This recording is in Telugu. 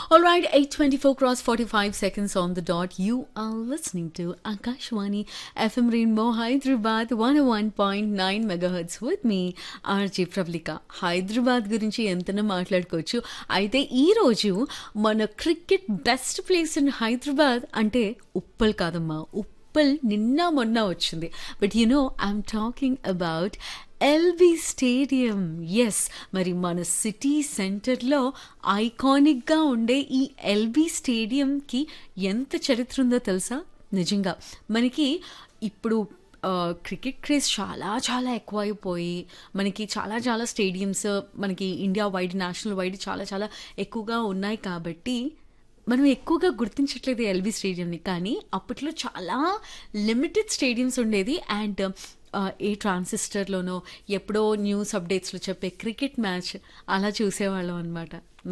All right, 824 cross 45 seconds on the dot. You are listening to Akashwani FM Rainbow Hyderabad 101.9 megahertz with me, RJ Pravlika. Hyderabad గురించి ఎంతనో మాట్లాడుకోవచ్చు అయితే ఈరోజు మన cricket best place in Hyderabad అంటే ఉప్పల్ కాదమ్మా ఉప్పల్ నిన్న మొన్న వచ్చింది but you know I'm talking about LB stadium yes మరి మన సిటీ సెంటర్లో ఐకానిక్గా ఉండే ఈ ఎల్బీ స్టేడియంకి ఎంత చరిత్ర ఉందో తెలుసా నిజంగా మనకి ఇప్పుడు ఆ, క్రికెట్ క్రేజ్ చాలా చాలా ఎక్కువైపోయి మనకి చాలా చాలా స్టేడియంస్ మనకి ఇండియా వైడ్ నేషనల్ వైడ్ చాలా చాలా ఎక్కువగా ఉన్నాయి కాబట్టి మనం ఎక్కువగా గుర్తించట్లేదు ఎల్బీ స్టేడియంని కానీ అప్పట్లో చాలా లిమిటెడ్ స్టేడియంస్ ఉండేది అండ్ ఏ ట్రాన్సిస్టర్లోనో ఎప్పుడో న్యూస్ అప్డేట్స్లో చెప్పే క్రికెట్ మ్యాచ్ అలా చూసేవాళ్ళం అనమాట